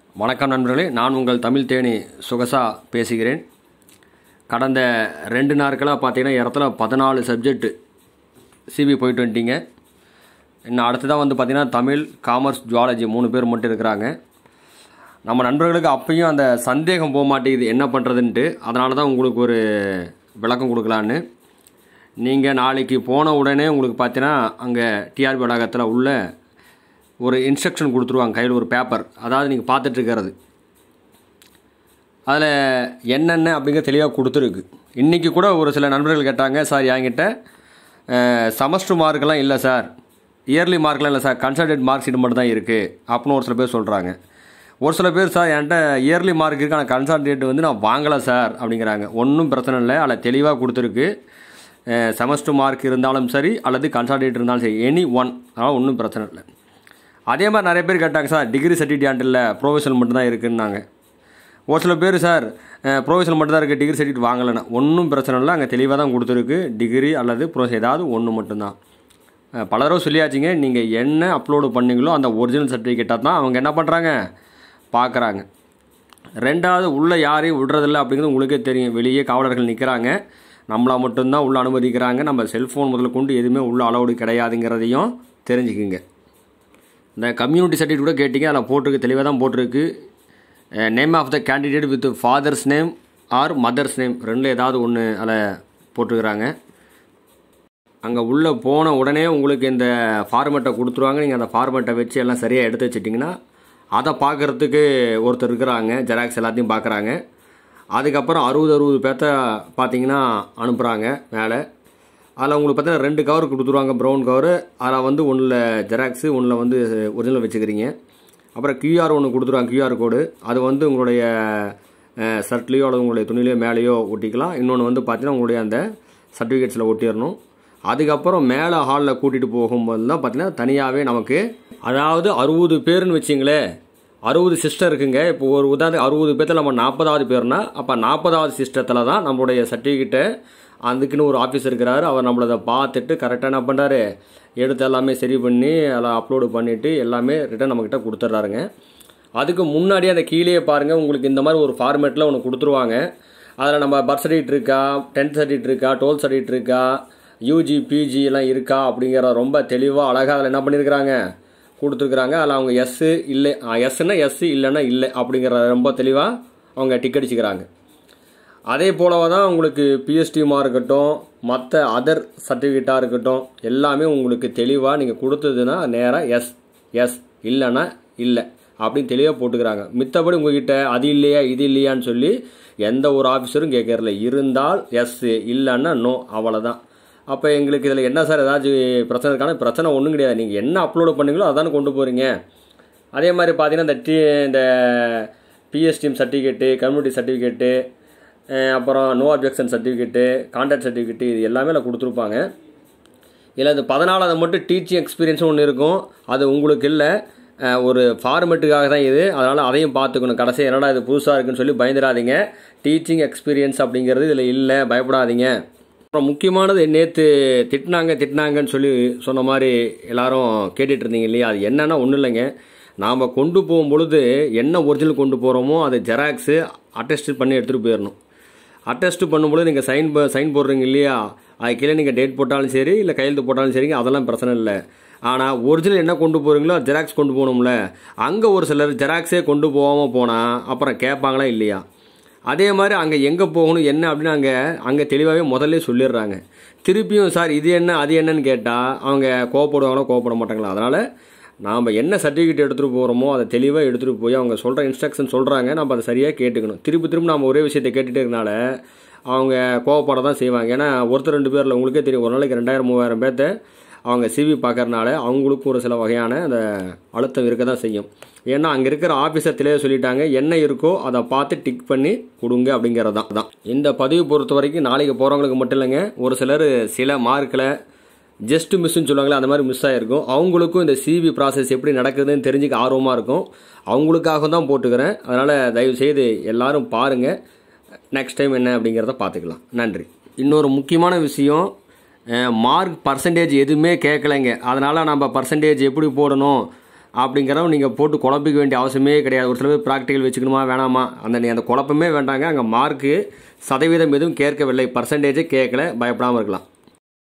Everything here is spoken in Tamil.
வணக்கம் நண்பர்களே நான் உங்கள் தமிழ் தேனி சுகசா பேசுகிறேன் கடந்த ரெண்டு நாட்களாக பார்த்தீங்கன்னா இடத்துல பதினாலு சப்ஜெக்ட் சிபி போயிட்டு வந்துட்டீங்க இன்னும் அடுத்ததாக வந்து பார்த்தீங்கன்னா தமிழ் காமர்ஸ் ஜுவாலஜி மூணு பேர் மட்டும் இருக்கிறாங்க நம்ம நண்பர்களுக்கு அப்பயும் அந்த சந்தேகம் போக மாட்டேங்குது என்ன பண்ணுறதுன்ட்டு அதனால தான் உங்களுக்கு ஒரு விளக்கம் கொடுக்கலான்னு நீங்கள் நாளைக்கு போன உடனே உங்களுக்கு பார்த்தீங்கன்னா அங்கே டிஆர்பி வளாகத்தில் உள்ள ஒரு இன்ஸ்ட்ரக்ஷன் கொடுத்துருவாங்க கையில் ஒரு பேப்பர் அதாவது நீங்கள் பார்த்துட்டு இருக்கிறது அதில் என்னென்ன அப்படிங்கிற தெளிவாக கொடுத்துருக்கு இன்றைக்கி கூட ஒரு சில நண்பர்கள் கேட்டாங்க சார் என்கிட்ட செமஸ்டர் மார்க்கெல்லாம் இல்லை சார் இயர்லி மார்க்லாம் இல்லை சார் கன்சல்டேட் மார்க் ஷீட் மட்டும் தான் இருக்குது அப்படின்னு ஒரு சில பேர் சொல்கிறாங்க ஒரு சில பேர் சார் என்கிட்ட இயர்லி மார்க் இருக்குது ஆனால் கன்சல்டேட் வந்து நான் வாங்கலை சார் அப்படிங்கிறாங்க ஒன்றும் பிரச்சனை இல்லை அதில் தெளிவாக கொடுத்துருக்கு செமஸ்டர் மார்க் இருந்தாலும் சரி அல்லது கன்சல்டேட் இருந்தாலும் சரி எனி ஒன் அதனால் ஒன்றும் பிரச்சனை இல்லை அதே மாதிரி நிறைய பேர் கேட்டாங்க சார் டிகிரி சர்டிஃபிகேட் இல்லை ப்ரொஃபஷனல் மட்டும்தான் இருக்குன்னாங்க ஒரு சில பேர் சார் ப்ரொஃபஷனல் மட்டும்தான் இருக்குது டிகிரி சர்டிஃபிகேட் வாங்கலைன்னா ஒன்றும் பிரச்சனை இல்லை அங்கே தெளிவாக தான் கொடுத்துருக்கு டிகிரி அல்லது ப்ரொ ஏதாவது ஒன்று மட்டும்தான் அஹ் பல தடவை சொல்லியாச்சுங்க நீங்கள் என்ன அப்லோடு பண்ணீங்களோ அந்த ஒரிஜினல் சர்டிஃபிகேட்டாக தான் அவங்க என்ன பண்ணுறாங்க பார்க்குறாங்க ரெண்டாவது உள்ளே யாரையும் விடுறதில்ல அப்படிங்கிறது உங்களுக்கே தெரியும் வெளியே காவலர்கள் நிற்கிறாங்க நம்மளா மட்டும்தான் உள்ளே அனுமதிக்கிறாங்க நம்ம செல்ஃபோன் முதல்ல கொண்டு எதுவுமே உள்ள அலௌடு கிடையாதுங்கிறதையும் தெரிஞ்சுக்குங்க இந்த கம்யூனிட்டி சர்டிஃபிகேட் கூட கேட்டிங்க அதில் போட்டிருக்கு தெளிவாக தான் போட்டிருக்கு name of the candidate with father's name or mother's name ரெண்டில் ஏதாவது ஒன்று அதில் போட்டிருக்கிறாங்க அங்கே உள்ளே போன உடனே உங்களுக்கு இந்த ஃபார்மேட்டை கொடுத்துருவாங்க நீங்கள் அந்த ஃபார்மேட்டை வச்சு எல்லாம் சரியாக எடுத்து வச்சிட்டிங்கன்னா அதை பார்க்குறதுக்கு ஒருத்தர் இருக்கிறாங்க ஜெராக்ஸ் எல்லாத்தையும் பார்க்குறாங்க அதுக்கப்புறம் அறுபது அறுபது பேர்த்த பார்த்தீங்கன்னா அனுப்புகிறாங்க மேலே அதில் உங்களுக்கு பார்த்தீங்கன்னா ரெண்டு கவர் கொடுத்துருவாங்க ப்ரௌன் கவர் அதில் வந்து ஒன்றில் ஜெராக்ஸு ஒன்றில் வந்து ஒரிஜினல் வச்சுக்கிறீங்க அப்புறம் கியூஆர் ஒன்று கொடுத்துருவாங்க கியூஆர் கோடு அது வந்து உங்களுடைய ஷர்ட்லேயோ அல்லது உங்களுடைய துணிலையோ மேலேயோ ஒட்டிக்கலாம் இன்னொன்று வந்து பார்த்தீங்கன்னா உங்களுடைய அந்த சர்டிஃபிகேட்ஸில் ஒட்டிடணும் அதுக்கப்புறம் மேலே ஹாலில் கூட்டிகிட்டு போகும்போது தான் பார்த்தீங்கன்னா தனியாகவே நமக்கு அதாவது அறுபது பேர்னு வச்சிங்களேன் அறுபது சிஸ்டம் இருக்குங்க இப்போ ஒரு உதாரணம் அறுபது பேர்த்தில் நம்ம நாற்பதாவது பேர்னா அப்போ நாற்பதாவது சிஸ்டத்தில் தான் நம்மளுடைய சர்டிஃபிகேட்டை அதுக்குன்னு ஒரு ஆஃபீஸ் இருக்கிறாரு அவர் நம்மளை அதை பார்த்துட்டு கரெக்டாக என்ன பண்ணுறாரு எடுத்து எல்லாமே சரி பண்ணி அதில் அப்லோடு பண்ணிவிட்டு எல்லாமே ரிட்டன் நம்மக்கிட்ட கொடுத்துட்றாருங்க அதுக்கு முன்னாடியே அந்த கீழே பாருங்கள் உங்களுக்கு இந்த மாதிரி ஒரு ஃபார்மேட்டில் ஒன்று கொடுத்துருவாங்க அதில் நம்ம பர்த் சர்டிஃபிகேட் இருக்கா டென்த் சர்டிஃபிகேட் இருக்கா டுவெல்த் சர்டிஃபிகேட் இருக்கா யூஜி பிஜி எல்லாம் இருக்கா அப்படிங்கிற ரொம்ப தெளிவாக அழகாக அதில் என்ன பண்ணியிருக்கிறாங்க கொடுத்துருக்குறாங்க அதில் அவங்க எஸ்ஸு இல்லை எஸ்ன்னா எஸ்ஸு இல்லைன்னா இல்லை அப்படிங்கிற ரொம்ப தெளிவாக அவங்க டிக் அடிச்சுக்கிறாங்க அதே போலவே தான் உங்களுக்கு பிஎஸ்டிமாக இருக்கட்டும் மற்ற அதர் சர்டிஃபிகேட்டாக இருக்கட்டும் எல்லாமே உங்களுக்கு தெளிவாக நீங்கள் கொடுத்ததுன்னா நேராக எஸ் எஸ் இல்லைன்னா இல்லை அப்படின்னு தெளிவாக போட்டுக்கிறாங்க மித்தபடி உங்ககிட்ட அது இல்லையா இது இல்லையான்னு சொல்லி எந்த ஒரு ஆஃபீஸரும் கேட்கறதில்ல இருந்தால் எஸ் இல்லைன்னா நோ அவ்வளோதான் அப்போ எங்களுக்கு இதில் என்ன சார் ஏதாச்சும் பிரச்சனை இருக்கான பிரச்சனை ஒன்றும் கிடையாது நீங்கள் என்ன அப்லோடு பண்ணீங்களோ அதானே கொண்டு போகிறீங்க அதே மாதிரி பார்த்தீங்கன்னா இந்த டி இந்த பிஎஸ்டிஎம் சர்டிஃபிகேட்டு கம்யூனிட்டி சர்டிஃபிகேட்டு அப்புறம் no objection certificate contact certificate இது எல்லாமே அதில் கொடுத்துருப்பாங்க இல்லை அது பதினாலாவது மட்டும் டீச்சிங் எக்ஸ்பீரியன்ஸும் ஒன்று இருக்கும் அது உங்களுக்கு இல்லை ஒரு ஃபார்மெட்டுக்காக தான் இது அதனால் அதையும் பார்த்துக்கணும் கடைசி என்னடா இது புதுசாக இருக்குன்னு சொல்லி பயந்துடாதீங்க டீச்சிங் எக்ஸ்பீரியன்ஸ் அப்படிங்கிறது இதில் இல்லை பயப்படாதீங்க அப்புறம் முக்கியமானது நேற்று திட்டினாங்க திட்டினாங்கன்னு சொல்லி சொன்ன மாதிரி எல்லாரும் கேட்டுட்டு இருந்தீங்க இல்லையா அது என்னன்னா ஒன்றும் இல்லைங்க நாம் கொண்டு போகும் பொழுது என்ன ஒரிஜினல் கொண்டு போகிறோமோ அதை ஜெராக்ஸு அட்டஸ்ட் பண்ணி எடுத்துகிட்டு போயிடணும் அட்டஸ்ட் பண்ணும்போது நீங்கள் சைன் சைன் போடுறீங்க இல்லையா அது கீழே நீங்கள் டேட் போட்டாலும் சரி இல்லை கையெழுத்து போட்டாலும் சரிங்க அதெல்லாம் பிரச்சனை இல்லை ஆனால் ஒரிஜினல் என்ன கொண்டு போகிறீங்களோ ஜெராக்ஸ் கொண்டு போகணும்ல அங்கே ஒரு சிலர் ஜெராக்ஸே கொண்டு போகாமல் போனால் அப்புறம் கேட்பாங்களா இல்லையா அதே மாதிரி அங்கே எங்கே போகணும் என்ன அப்படின்னு அங்கே அங்கே தெளிவாகவே முதல்ல சொல்லிடுறாங்க திருப்பியும் சார் இது என்ன அது என்னன்னு கேட்டால் அவங்க கோவப்படுவாங்களோ கோவப்பட மாட்டாங்களா அதனால் நாம் என்ன சர்டிஃபிகேட் எடுத்துகிட்டு போகிறோமோ அதை தெளிவாக எடுத்துகிட்டு போய் அவங்க சொல்கிற இன்ஸ்ட்ரக்ஷன் சொல்கிறாங்க நம்ம அதை சரியாக கேட்டுக்கணும் திருப்பி திரும்ப நம்ம ஒரே விஷயத்தை கேட்டுகிட்டே இருக்கனால அவங்க கோவப்பட தான் செய்வாங்க ஏன்னா ஒருத்தர் ரெண்டு பேரில் உங்களுக்கே தெரியும் ஒரு நாளைக்கு ரெண்டாயிரம் மூவாயிரம் பேர்த்த அவங்க சிவி பார்க்கறனால அவங்களுக்கும் ஒரு சில வகையான அந்த அழுத்தம் இருக்க தான் செய்யும் ஏன்னா அங்கே இருக்கிற ஆஃபீஸர் தெளிவாக சொல்லிட்டாங்க என்ன இருக்கோ அதை பார்த்து டிக் பண்ணி கொடுங்க அப்படிங்கிறது தான் தான் இந்த பதிவு பொறுத்த வரைக்கும் நாளைக்கு போகிறவங்களுக்கு மட்டும் இல்லைங்க ஒரு சிலர் சில மார்க்கில் ஜஸ்ட் மிஸ்ன்னு சொல்லுவாங்களே அந்த மாதிரி மிஸ் ஆகிருக்கும் அவங்களுக்கும் இந்த சிவி ப்ராசஸ் எப்படி நடக்குதுன்னு தெரிஞ்சுக்க ஆர்வமாக இருக்கும் அவங்களுக்காக தான் போட்டுக்கிறேன் அதனால் தயவுசெய்து எல்லாரும் பாருங்கள் நெக்ஸ்ட் டைம் என்ன அப்படிங்கிறத பார்த்துக்கலாம் நன்றி இன்னொரு முக்கியமான விஷயம் மார்க் பர்சன்டேஜ் எதுவுமே கேட்கலைங்க அதனால் நம்ம பர்சன்டேஜ் எப்படி போடணும் அப்படிங்கிறவங்க நீங்கள் போட்டு குழப்பிக்க வேண்டிய அவசியமே கிடையாது ஒரு சில பேர் ப்ராக்டிக்கல் வச்சுக்கணுமா வேணாமா அந்த நீ அந்த குழப்பமே வேண்டாங்க அங்கே மார்க்கு சதவீதம் எதுவும் கேட்கவில்லை பர்சன்டேஜே கேட்கல பயப்படாமல் இருக்கலாம்